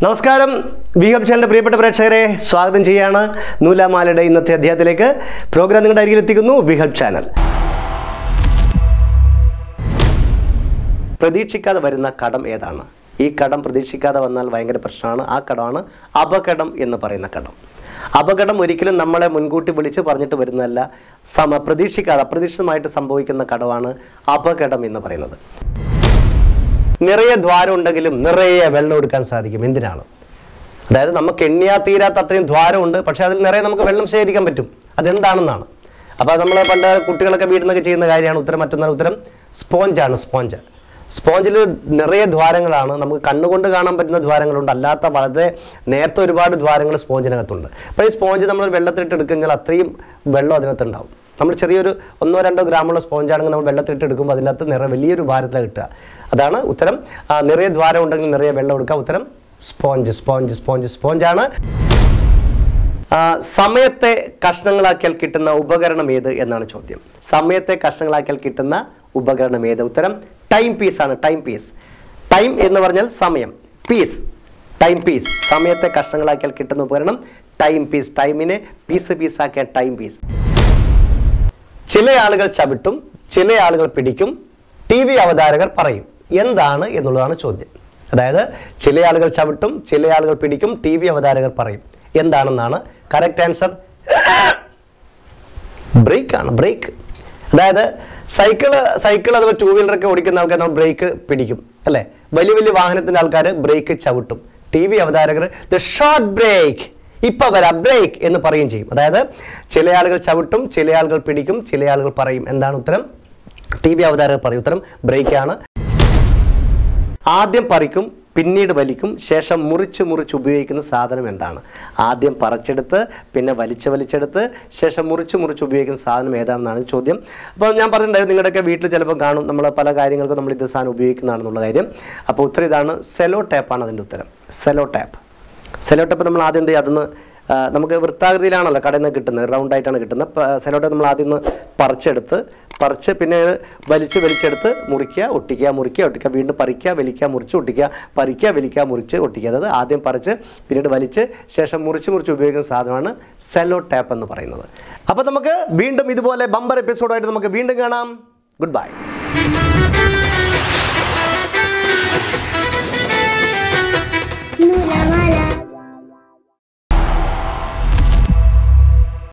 നമസ്കാരം V hub ചാനലിൻ്റെ പ്രിയപ്പെട്ട പ്രേക്ഷകരെ സ്വാഗതം ചെയ്യാണ് നൂലാമാലയുടെ ഇന്നത്തെ അധ്യായത്തിലേക്ക് പ്രോഗ്രാം നിങ്ങളുടെ അരികിൽ എത്തിക്കുന്നു വി ഹബ് ചാനൽ പ്രതീക്ഷിക്കാതെ വരുന്ന കടം ഏതാണ് ഈ കടം പ്രതീക്ഷിക്കാതെ വന്നാൽ ഭയങ്കര പ്രശ്നമാണ് ആ കടമാണ് അപകടം എന്ന് പറയുന്ന കടം അപകടം ഒരിക്കലും നമ്മളെ മുൻകൂട്ടി വിളിച്ച് പറഞ്ഞിട്ട് വരുന്നതല്ല സമ പ്രതീക്ഷിക്കാതെ അപ്രതീക്ഷിതമായിട്ട് സംഭവിക്കുന്ന കടമാണ് അപകടം എന്ന് പറയുന്നത് നിറയെ ദ്വാരം ഉണ്ടെങ്കിലും നിറയെ വെള്ളം എടുക്കാൻ സാധിക്കും എന്തിനാണ് അതായത് നമുക്ക് എണ്ണിയാ തീരാത്ത അത്രയും ദ്വാരമുണ്ട് പക്ഷേ അതിൽ നിറയെ നമുക്ക് വെള്ളം ശേഖരിക്കാൻ പറ്റും അതെന്താണെന്നാണ് അപ്പോൾ നമ്മൾ പണ്ട് കുട്ടികളൊക്കെ വീട്ടിൽ നിന്നൊക്കെ ചെയ്യുന്ന കാര്യമാണ് ഉത്തരം മറ്റൊന്നാണ് ഉത്തരം സ്പോഞ്ചാണ് സ്പോഞ്ച് സ്പോഞ്ചിൽ നിറയെ ദ്വാരങ്ങളാണ് നമുക്ക് കണ്ണുകൊണ്ട് കാണാൻ പറ്റുന്ന ദ്വാരങ്ങളുണ്ട് അല്ലാത്ത വളരെ നേരത്തെ ഒരുപാട് ദ്വാരങ്ങൾ സ്പോഞ്ചിനകത്തുണ്ട് അപ്പോൾ ഈ സ്പോഞ്ച് നമ്മൾ വെള്ളത്തിലിട്ട് എടുക്കുമ്പോൾ അത്രയും വെള്ളം അതിനകത്ത് ഉണ്ടാവും നമ്മൾ ചെറിയൊരു ഒന്നോ രണ്ടോ ഗ്രാമുള്ള സ്പോഞ്ചാണെങ്കിൽ നമ്മൾ വെള്ളത്തിലിട്ട് എടുക്കുമ്പോൾ അതിനകത്ത് നിറ വലിയൊരു ഭാരത്തിലാണ് കിട്ടുക അതാണ് ഉത്തരം ആ, നിറയെ ദ്വാരം ഉണ്ടെങ്കിൽ നിറയെ വെള്ളം എടുക്കുക ഉത്തരം സ്പോഞ്ച് സ്പോഞ്ച് സ്പോഞ്ച് സ്പോഞ്ചാണ് ആ, സമയത്തെ കഷ്ണങ്ങളാക്കിയാൽ കിട്ടുന്ന ഉപകരണം ഏത് എന്നാണ് ചോദ്യം സമയത്തെ കഷ്ണങ്ങളാക്കിയാൽ കിട്ടുന്ന ഉപകരണം ഏത് ഉത്തരം ടൈം പീസ് ആണ് ടൈം പീസ് ടൈം എന്ന് പറഞ്ഞാൽ സമയം പീസ് ടൈം പീസ് സമയത്തെ കഷ്ണങ്ങളാക്കിയാൽ കിട്ടുന്ന ഉപകരണം ടൈം പീസ് ടൈമിനെ പീസ് പീസാക്കിയ ടൈം പീസ് ചില ആളുകൾ ചവിട്ടും ചില ആളുകൾ പിടിക്കും ടി വി അവതാരകർ പറയും എന്താണ് എന്നുള്ളതാണ് ചോദ്യം അതായത് ചില ആളുകൾ ചവിട്ടും ചില ആളുകൾ പിടിക്കും ടി വി അവതാരകർ പറയും എന്താണെന്നാണ് കറക്റ്റ് ആൻസർ ബ്രേക്ക് ആണ് ബ്രേക്ക് അതായത് സൈക്കിള് സൈക്കിൾ അഥവാ ടൂ വീലറൊക്കെ ഓടിക്കുന്ന ആൾക്കാർ നമ്മൾ ബ്രേക്ക് പിടിക്കും അല്ലേ വലിയ വലിയ വാഹനത്തിൻ്റെ ആൾക്കാർ ബ്രേക്ക് ചവിട്ടും ടി വി അവതാരകർ ദ ഷോർട്ട് ബ്രേക്ക് ഇപ്പൊ വരാം ബ്രേക്ക് എന്ന് പറയുകയും ചെയ്യും അതായത് ചില ആളുകൾ ചവിട്ടും ചില ആളുകൾ പിടിക്കും ചില ആളുകൾ പറയും എന്താണ് ഉത്തരം ടി വി അവതാരകർ പറയും ഉത്തരം ബ്രേക്കാണ് ആദ്യം പറിക്കും പിന്നീട് വലിക്കും ശേഷം മുറിച്ച് മുറിച്ച് ഉപയോഗിക്കുന്ന സാധനം എന്താണ് ആദ്യം പറിച്ചെടുത്ത് പിന്നെ വലിച്ച് വലിച്ചെടുത്ത് ശേഷം മുറിച്ച് മുറിച്ച് ഉപയോഗിക്കുന്ന സാധനം ഏതാണെന്നാണ് ചോദ്യം അപ്പോൾ ഞാൻ പറഞ്ഞിട്ടുണ്ടായിരുന്നു നിങ്ങളുടെയൊക്കെ വീട്ടിൽ ചിലപ്പോൾ കാണും നമ്മൾ പല കാര്യങ്ങൾക്കും നമ്മൾ ഇത് സാധനം ഉപയോഗിക്കുന്നതാണെന്നുള്ള കാര്യം അപ്പോൾ ഉത്തരം ഇതാണ് സെലോ ടാപ്പാണ് അതിൻ്റെ ഉത്തരം സെലോ ടാപ്പ് സെലോ ടാപ്പ് നമ്മൾ ആദ്യം എന്ത് ചെയ്യും അതൊന്ന് ആ, നമുക്ക് വൃത്താകൃതിയിലാണല്ലോ കടയിൽ നിന്ന് കിട്ടുന്നത് റൗണ്ട് ആയിട്ടാണ് കിട്ടുന്നത് അപ്പോൾ സെലോ ടാപ്പ് നമ്മൾ ആദ്യം ഒന്ന് പറിച്ചെടുത്ത് പറിച്ച് പിന്നെ അത് വലിച്ച് വലിച്ചെടുത്ത് മുറിക്കുക ഒട്ടിക്കുക മുറിക്കുക ഒട്ടിക്കുക വീണ്ടും പറിക്കുക വലിക്കുക മുറിച്ച് ഒട്ടിക്കുക പറിക്കുക വലിക്കുക മുറിച്ച് ഒട്ടിക്കുക അതായത് ആദ്യം പറിച്ച് പിന്നീട് വലിച്ച് ശേഷം മുറിച്ച് മുറിച്ച് ഉപയോഗിക്കുന്ന സാധനമാണ് സെലോ ടാപ്പ് എന്ന് പറയുന്നത് അപ്പോൾ നമുക്ക് വീണ്ടും ഇതുപോലെ ബമ്പർ എപ്പിസോഡായിട്ട് നമുക്ക് വീണ്ടും കാണാം ഗുഡ് ബൈ Nuna mala.